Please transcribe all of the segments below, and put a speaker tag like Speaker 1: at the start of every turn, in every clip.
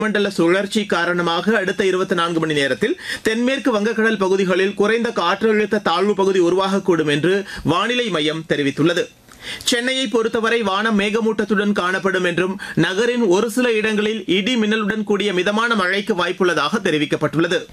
Speaker 1: மண்டல சுழற்சி காரணமாக அடுத்த இருபத்தி நான்கு மணி நேரத்தில் தென்மேற்கு வங்கக்கடல் பகுதிகளில் குறைந்த காற்றழுத்த தாழ்வு பகுதி உருவாகக்கூடும் என்று வானிலை மையம் தெரிவித்துள்ளது சென்னையை பொறுத்தவரை வானம் மேகமூட்டத்துடன் காணப்படும் என்றும் நகரின் ஒரு சில இடங்களில் இடி மின்னலுடன் கூடிய மிதமான மழைக்கு வாய்ப்புள்ளதாக தெரிவிக்கப்பட்டுள்ளது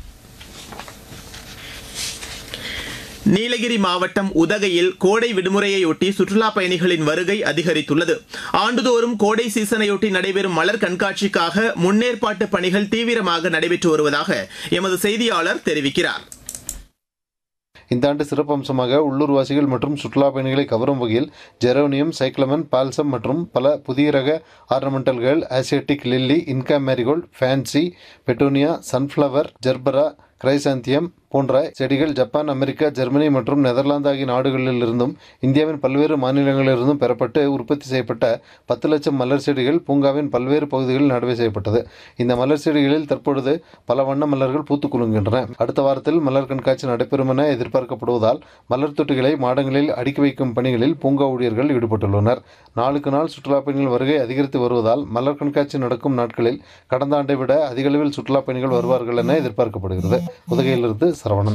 Speaker 1: நீலகிரி மாவட்டம் உதகையில் கோடை விடுமுறையொட்டி சுற்றுலா பயணிகளின் வருகை அதிகரித்துள்ளது ஆண்டுதோறும் கோடை சீசனையொட்டி நடைபெறும் மலர் கண்காட்சிக்காக முன்னேற்பாட்டு பணிகள் தீவிரமாக நடைபெற்று வருவதாக எமது செய்தியாளர் தெரிவிக்கிறார்
Speaker 2: இந்த ஆண்டு சிறப்பம்சமாக உள்ளூர்வாசிகள் மற்றும் சுற்றுலா பயணிகளை கவரும் வகையில் ஜெரோனியம் சைக்ளமன் பால்சம் மற்றும் பல புதிய ரக ஆர்னமெண்டல்கள் Asiatic lily Inca marigold fancy petunia sunflower gerbera chrysanthemum போன்ற செடிகள் ஜப்பான் அமெரிக்கா ஜெர்மனி மற்றும் நெதர்லாந்து ஆகிய நாடுகளிலிருந்தும் இந்தியாவின் பல்வேறு மாநிலங்களிலிருந்தும் பெறப்பட்டு உற்பத்தி செய்யப்பட்ட பத்து லட்சம் மலர் செடிகள் பூங்காவின் பல்வேறு பகுதிகளில் நடவு செய்யப்பட்டது இந்த மலர் செடிகளில் தற்பொழுது பல வண்ண மலர்கள் பூத்துக் குலுங்குகின்றன அடுத்த வாரத்தில் மலர் கண்காட்சி நடைபெறும் என எதிர்பார்க்கப்படுவதால் மலர் தொட்டிகளை மாடங்களில் அடுக்கி வைக்கும் பணிகளில் பூங்கா ஊழியர்கள் ஈடுபட்டுள்ளனர் நாளுக்கு நாள் சுற்றுலா பயணிகள் வருகை அதிகரித்து வருவதால் மலர் கண்காட்சி நடக்கும் நாட்களில் கடந்த ஆண்டை விட அதிக அளவில் சுற்றுலா பயணிகள் வருவார்கள் என எதிர்பார்க்கப்படுகிறது உதகையிலிருந்து சரவணன்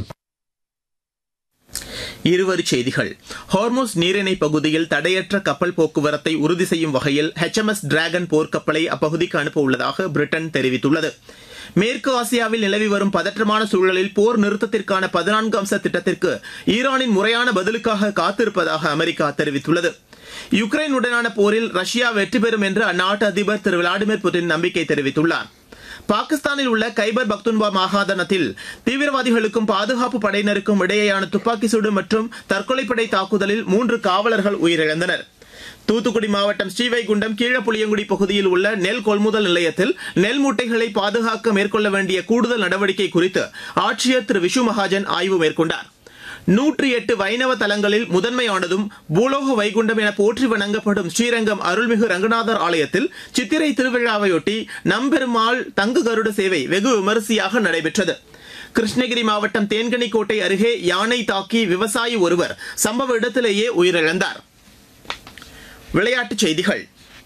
Speaker 1: இருவரி செய்திகள் ஹார்மோஸ் நீரிணை பகுதியில் தடையற்ற கப்பல் போக்குவரத்தை உறுதி செய்யும் வகையில் HMS டிராகன் போர்க்கப்பலை அப்பகுதிக்கு அனுப்ப உள்ளதாக பிரிட்டன் தெரிவித்துள்ளது மேற்கு ஆசியாவில் நிலவி வரும் பதற்றமான சூழலில் போர் நிறுத்தத்திற்கான பதினான்கு அம்ச திட்டத்திற்கு ஈரானின் முறையான பதிலுக்காக காத்திருப்பதாக அமெரிக்கா தெரிவித்துள்ளது யுக்ரைன் உடனான போரில் ரஷ்யா வெற்றி பெறும் என்று அந்நாட்டு அதிபர் திரு விளாடிமிர் புட்டின் நம்பிக்கை தெரிவித்துள்ளார் பாகிஸ்தானில் உள்ள கைபர் பக்துன்பா மாகாணத்தில் தீவிரவாதிகளுக்கும் பாதுகாப்பு படையினருக்கும் இடையேயான துப்பாக்கி சூடு மற்றும் தற்கொலைப்படை தாக்குதலில் மூன்று காவலர்கள் உயிரிழந்தனர் தூத்துக்குடி மாவட்டம் ஸ்ரீவைகுண்டம் கீழப்புளியங்குடி பகுதியில் உள்ள நெல் கொள்முதல் நிலையத்தில் நெல் மூட்டைகளை பாதுகாக்க மேற்கொள்ள வேண்டிய கூடுதல் நடவடிக்கை குறித்து ஆட்சியர் திரு விஷு மகாஜன் ஆய்வு மேற்கொண்டார் நூற்றி எட்டு வைணவ தலங்களில் முதன்மையானதும் பூலோக வைகுண்டம் என போற்றி வணங்கப்படும் ஸ்ரீரங்கம் அருள்மிகு ரங்கநாதர் ஆலயத்தில் சித்திரை திருவிழாவையொட்டி நம்பெருமாள் தங்கு கருட சேவை வெகு விமரிசையாக நடைபெற்றது கிருஷ்ணகிரி மாவட்டம் தேன்கனிக்கோட்டை அருகே யானை தாக்கி விவசாயி ஒருவர் சம்பவ இடத்திலேயே உயிரிழந்தார் விளையாட்டுச் செய்திகள்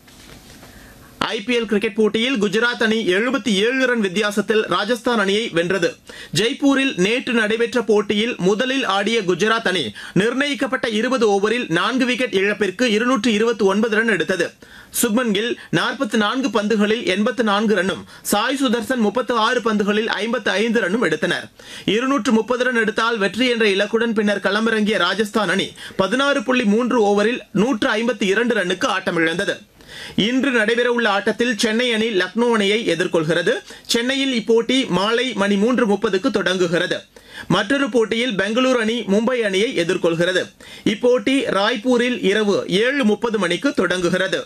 Speaker 1: ஐபிஎல் கிரிக்கெட் போட்டியில் குஜராத் அணி எழுபத்தி ஏழு ரன் வித்தியாசத்தில் ராஜஸ்தான் அணியை வென்றது ஜெய்ப்பூரில் நேற்று நடைபெற்ற போட்டியில் முதலில் ஆடிய குஜராத் அணி நிர்ணயிக்கப்பட்ட இருபது ஓவரில் நான்கு விக்கெட் இழப்பிற்கு இருநூற்று இருபத்தி ஒன்பது ரன் எடுத்தது சுப்மன் கில் நாற்பத்தி நான்கு பந்துகளில் எண்பத்து நான்கு ரன்னும் சாய் சுதர்சன் முப்பத்து ஆறு பந்துகளில் ஐம்பத்து ஐந்து ரன்னும் எடுத்தனர் இருநூற்று முப்பது ரன் எடுத்தால் வெற்றி என்ற இலக்குடன் பின்னர் களமிறங்கிய ராஜஸ்தான் அணி பதினாறு புள்ளி மூன்று ஓவரில் நூற்று ஐம்பத்தி இரண்டு ரன்னுக்கு ஆட்டமிழந்தது இன்று நடைபெறவுள்ள ஆட்டத்தில் சென்னை அணி லக்னோ அணியை எதிர்கொள்கிறது சென்னையில் இப்போட்டி மாலை மணி மூன்று முப்பதுக்கு தொடங்குகிறது மற்றொரு போட்டியில் பெங்களூரு அணி மும்பை அணியை எதிர்கொள்கிறது இப்போட்டி ராய்ப்பூரில் இரவு ஏழு முப்பது மணிக்கு தொடங்குகிறது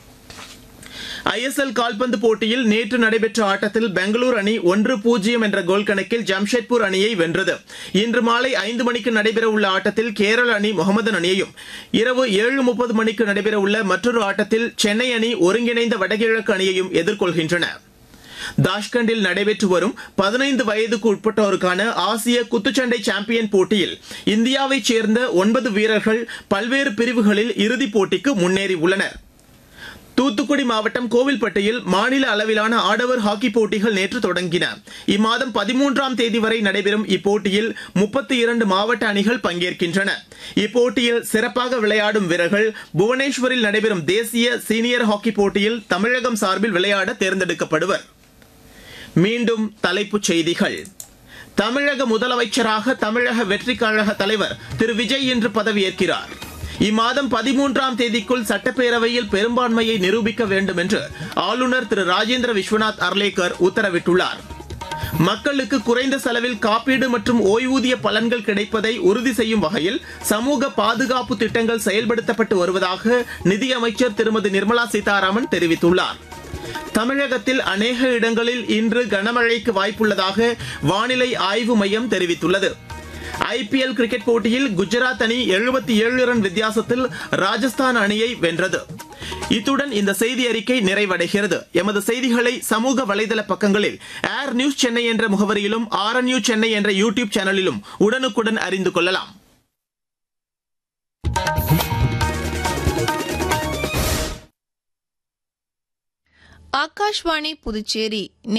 Speaker 1: ஐஎஸ்எல் கால்பந்து போட்டியில் நேற்று நடைபெற்ற ஆட்டத்தில் பெங்களூரு அணி ஒன்று பூஜ்ஜியம் என்ற கோல் கணக்கில் ஜம்ஷெட்பூர் அணியை வென்றது இன்று மாலை ஐந்து மணிக்கு நடைபெறவுள்ள ஆட்டத்தில் கேரள அணி முகமதன் அணியையும் இரவு ஏழு முப்பது மணிக்கு நடைபெறவுள்ள மற்றொரு ஆட்டத்தில் சென்னை அணி ஒருங்கிணைந்த வடகிழக்கு அணியையும் எதிர்கொள்கின்றன தாஷ்கண்டில் நடைபெற்று வரும் பதினைந்து வயதுக்கு உட்பட்டோருக்கான ஆசிய குத்துச்சண்டை சாம்பியன் போட்டியில் இந்தியாவைச் சேர்ந்த ஒன்பது வீரர்கள் பல்வேறு பிரிவுகளில் இறுதிப் போட்டிக்கு முன்னேறி உள்ளனர் தூத்துக்குடி மாவட்டம் கோவில்பட்டியில் மாநில அளவிலான ஆடவர் ஹாக்கி போட்டிகள் நேற்று தொடங்கின இம்மாதம் பதிமூன்றாம் தேதி வரை நடைபெறும் இப்போட்டியில் முப்பத்தி இரண்டு மாவட்ட அணிகள் பங்கேற்கின்றன இப்போட்டியில் சிறப்பாக விளையாடும் வீரர்கள் புவனேஸ்வரில் நடைபெறும் தேசிய சீனியர் ஹாக்கி போட்டியில் தமிழகம் சார்பில் விளையாட தேர்ந்தெடுக்கப்படுவர் மீண்டும் தலைப்புச் செய்திகள் தமிழக முதலமைச்சராக தமிழக வெற்றிக் கழக தலைவர் திரு விஜய் இன்று பதவியேற்கிறார் இம்மாதம் பதிமூன்றாம் தேதிக்குள் சட்டப்பேரவையில் பெரும்பான்மையை நிரூபிக்க வேண்டும் என்று ஆளுநர் திரு ராஜேந்திர விஸ்வநாத் அர்லேக்கர் உத்தரவிட்டுள்ளார் மக்களுக்கு குறைந்த செலவில் காப்பீடு மற்றும் ஓய்வூதிய பலன்கள் கிடைப்பதை உறுதி செய்யும் வகையில் சமூக பாதுகாப்பு திட்டங்கள் செயல்படுத்தப்பட்டு வருவதாக நிதியமைச்சர் திருமதி நிர்மலா சீதாராமன் தெரிவித்துள்ளார் தமிழகத்தில் அநேக இடங்களில் இன்று கனமழைக்கு வாய்ப்புள்ளதாக வானிலை ஆய்வு மையம் தெரிவித்துள்ளது ஐபிஎல் கிரிக்கெட் போட்டியில் குஜராத் அணி எழுபத்தி ஏழு ரன் வித்தியாசத்தில் ராஜஸ்தான் அணியை வென்றது இத்துடன் இந்த செய்தி அறிக்கை நிறைவடைகிறது எமது செய்திகளை சமூக வலைதள பக்கங்களில் ஏர் நியூஸ் சென்னை என்ற முகவரியிலும் ஆர் நியூஸ் சென்னை என்ற யூடியூப் சேனலிலும் உடனுக்குடன் அறிந்து கொள்ளலாம்
Speaker 3: ஆகாஷ்வாணி புதுச்சேரி